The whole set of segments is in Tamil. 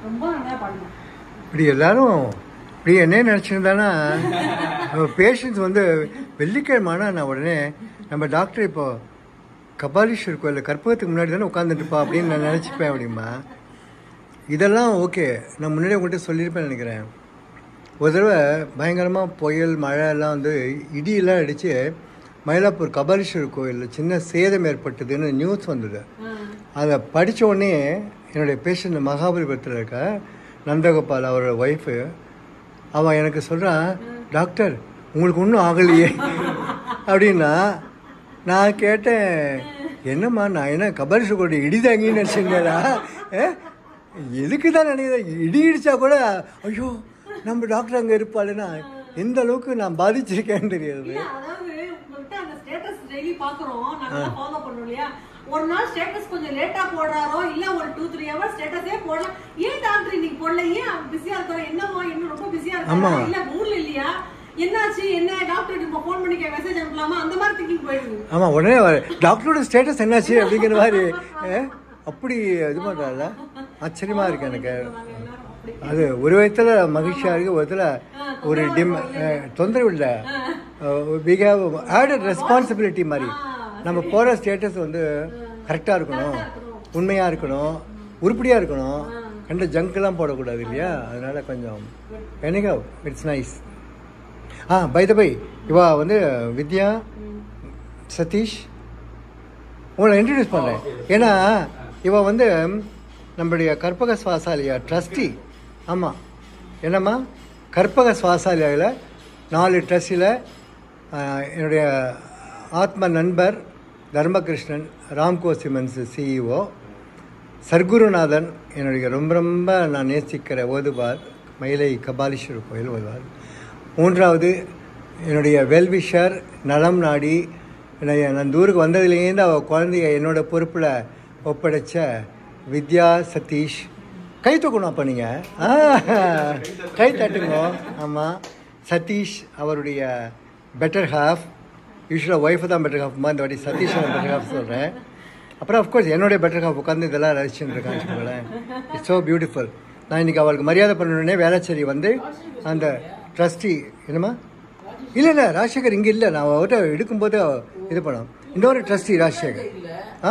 ரொம்ப நல்லா பாடுங்க இப்படி எல்லாரும் இப்படி என்ன நினச்சிருந்தானா பேஷண்ட்ஸ் வந்து வெள்ளிக்கிழமான நான் உடனே நம்ம டாக்டர் இப்போ கபாலீஸ்வர் கோயில் கற்பகத்துக்கு முன்னாடி தானே உட்காந்துட்டுப்பா அப்படின்னு நான் நினச்சிப்பேன் அப்படிமா இதெல்லாம் ஓகே நான் முன்னாடி உங்கள்கிட்ட சொல்லியிருப்பேன் நினைக்கிறேன் ஒரு தடவை பயங்கரமாக புயல் மழை எல்லாம் வந்து இடியெல்லாம் அடித்து மயிலாப்பூர் கபாலீஸ்வர் கோயிலில் சின்ன சேதம் ஏற்பட்டதுன்னு நியூஸ் வந்தது அதை படித்த உடனே என்னுடைய பேஷண்ட் மகாபலிபுரத்தில் இருக்க நந்தகோபால் அவரோட ஒய்ஃபு அவன் எனக்கு சொல்கிறான் டாக்டர் உங்களுக்கு ஒன்றும் ஆகலையே அப்படின்னா நான் கேட்டேன் என்னம்மா நான் என்ன கபாலீஸ்வரோட இடி தாங்கின்னு நினச்சிருந்தேடா எதுக்கு தான் நினைக்கிறேன் இடி இடிச்சா கூட ஐயோ நம்ம டாக்டர் அங்கே இருப்பாளுன்னா எந்த அளவுக்கு நான் பாதிச்சிருக்கேன்னு தெரியாது இல்ல, அதாவது உங்கள்ட்ட அந்த status daily பாக்குறோம். நாங்க follow பண்றோம் இல்லையா? ஒரு நாள் ஸ்டேட்டஸ் கொஞ்சம் லேட்டா போடுறாரோ இல்ல ஒரு டூ த்ரீ ஹவர்ஸ் ஸ்டேட்டஸே போடலாம் ஏன் டாக்டர் இன்னைக்கு போடல ஏன் பிஸியா இருக்காரு என்னவா இன்னும் ரொம்ப பிஸியா ஆமா. இருக்காரு இல்ல ஊர்ல இல்லையா என்னாச்சு என்ன டாக்டர் இப்போ ஃபோன் பண்ணி மெசேஜ் அனுப்பலாமா அந்த மாதிரி திங்கிங் போயிடுது ஆமாம் உடனே வர- டாக்டரோட ஸ்டேட்டஸ் என்னாச்சு அப்படிங்கிற மாதிரி அஹ், அப்படி இது பண்ணுறால ஆச்சரியமாக இருக்கு எனக்கு நாங்க எல்லாரும் அப்படி அது ஒரு விதத்தில் மகிழ்ச்சியாக இருக்குது ஒரு விதத்தில் ஒரு டிம் அஹ், தொந்தரவு இல்லை வி ஹேவ் ஆடட் ரெஸ்பான்சிபிலிட்டி மாதிரி நம்ம போகிற ஸ்டேட்டஸ் வந்து கரெக்டாக இருக்கணும் உண்மையாக இருக்கணும் உருப்படியாக இருக்கணும் கண்ட ஜங்க்லாம் போடக்கூடாது இல்லையா அதனால கொஞ்சம் எனக்கு it's nice ah by the by இவா வந்து வித்யா சதீஷ் உங்களை இன்ட்ரடியூஸ் பண்ணேன் ஏன்னா இவ வந்து நம்மளுடைய கற்பக சுவாசாலயா ட்ரஸ்டி ஆமாம் என்னம்மா கற்பக சுவாசாலயாவில் நாலு ட்ரஸ்டில் என்னுடைய ஆத்ம நண்பர் தர்மகிருஷ்ணன் ராம்கோ சிமெண்ட்ஸ் சிஇஓ சர்க்குருநாதன் என்னுடைய ரொம்ப ரொம்ப நான் நேசிக்கிற ஓதுவார் மயிலை கபாலீஸ்வரர் கோயில் ஓதுவார் மூன்றாவது என்னுடைய வெல்விஷர் நலம் நாடி என்னை நான் இந்த ஊருக்கு வந்ததுலேருந்து அவள் குழந்தைய என்னோட பொறுப்பில் ஒப்படைச்ச வித்யா சதீஷ் கை தூக்கணும் அப்போ நீங்கள் ஆ கை தட்டுங்க ஆமாம் சதீஷ் அவருடைய பெட்டர் ஹாஃப் யூஸ்வலாக ஒய்ஃபு தான் பெட்டர் ஹாஃப்மா இந்த வாட்டி சதீஷ் பெட்டர் ஹாஃப் சொல்கிறேன் அப்புறம் அஃப்கோர்ஸ் என்னுடைய பெட்டர் ஹாஃப் உட்காந்து இதெல்லாம் ரசிச்சுட்டு இருக்கான்னு வச்சுக்கோங்களேன் இட்ஸ் ஸோ பியூட்டிஃபுல் நான் இன்றைக்கி அவளுக்கு மரியாதை பண்ணணுன்னே வேளச்சேரி வந்து அந்த ட்ரஸ்டி என்னம்மா இல்லை இல்லை ராஜசேகர் இங்கே இல்லை நான் அவர்கிட்ட எடுக்கும்போது இது பண்ணோம் இன்னொரு ட்ரஸ்டி ராஜசேகர் ஆ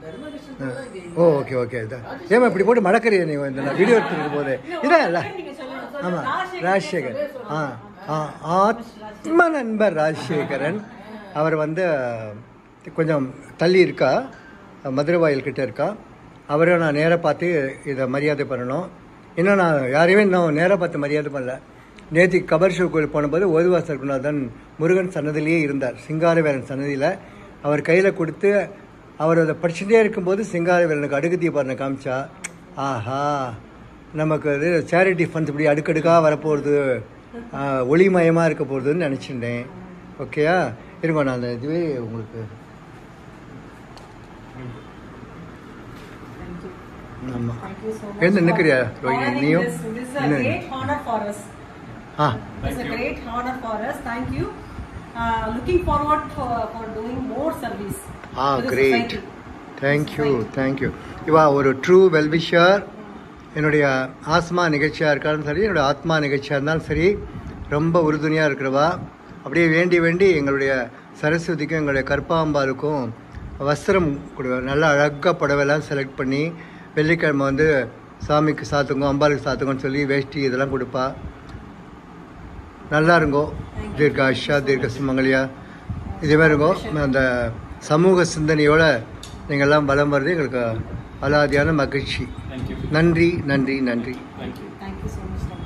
ஆ. ஓ ஓகே ஓகே இதான் ஏமா இப்படி போட்டு மடக்கறியா நீ இந்த நான் வீடியோ எடுத்துருக்கும் போது இதான் இல்லை நீங்க சொல்லுங்க ஆமாம் ராஜசேகர் ஆ ஆ ஆத்ம நண்பர் ராஜசேகரன் அவர் வந்து கொஞ்சம் தள்ளி இருக்கா மதுரை வாயில் கிட்ட இருக்கா அவரை நான் நேராக பார்த்து இதை மரியாதை பண்ணணும் இன்னும் நான் யாரையுமே இன்னும் நேராக பார்த்து மரியாதை பண்ணல நேற்று கபர்ஷிவ் கோயில் போனபோது ஓதுவா சர்க்குநாதன் முருகன் சன்னதிலேயே இருந்தார் சிங்காரவேலன் சன்னதியில் அவர் கையில் கொடுத்து அவர் அதை படிச்சுட்டே இருக்கும்போது சிங்காரவேலனுக்கு அடுக்கு தீபாரணை காமிச்சா ஆஹா நமக்கு அது சேரிட்டி ஃபண்ட்ஸ் இப்படி அடுக்கடுக்காக வரப்போகிறது ஒளிமயமாக இருக்க போகிறதுன்னு நினச்சிட்டேன் ஓகேயா இருங்க நான் அந்த இதுவே உங்களுக்கு ஆமாம் Thank you so much எழுந்து for நிற்கிறியா ரோஹிணி honoring நீயும் this. This is a இன்னும் great honor for us. Ah It's a great honor for us. Thank you. Uh, looking forward for, for doing more service. Ah to the great society. Thank you thank you இவா ஒரு ட்ரூ வெல்விஷர் என்னுடைய ஆத்மா நிகழ்ச்சியாக இருக்காலும் சரி என்னுடைய ஆத்மா நிகழ்ச்சியாக இருந்தாலும் சரி ரொம்ப உறுதுணையாக இருக்கிறவா அப்படியே வேண்டி வேண்டி எங்களுடைய சரஸ்வதிக்கும் எங்களுடைய கற்பாம்பாலுக்கும் வஸ்திரம் கொடு நல்லா அழகாக புடவைலாம் செலக்ட் பண்ணி வெள்ளிக்கிழமை வந்து சாமிக்கு சாத்துங்க அம்பாளுக்கு சாத்துங்கன்னு சொல்லி வேஷ்டி இதெல்லாம் கொடுப்பா நல்லா இருங்கோ தீர்க்க ஆஷா தீர்க்க சுமங்கலியா இதே மாதிரி இருங்கோ அந்த சமூக சிந்தனையோட நீங்கள் எல்லாம் பலம் வருது எங்களுக்கு அலாதியான மகிழ்ச்சி Thank you. நன்றி நன்றி நன்றி Thank you. Thank you so much. Dr.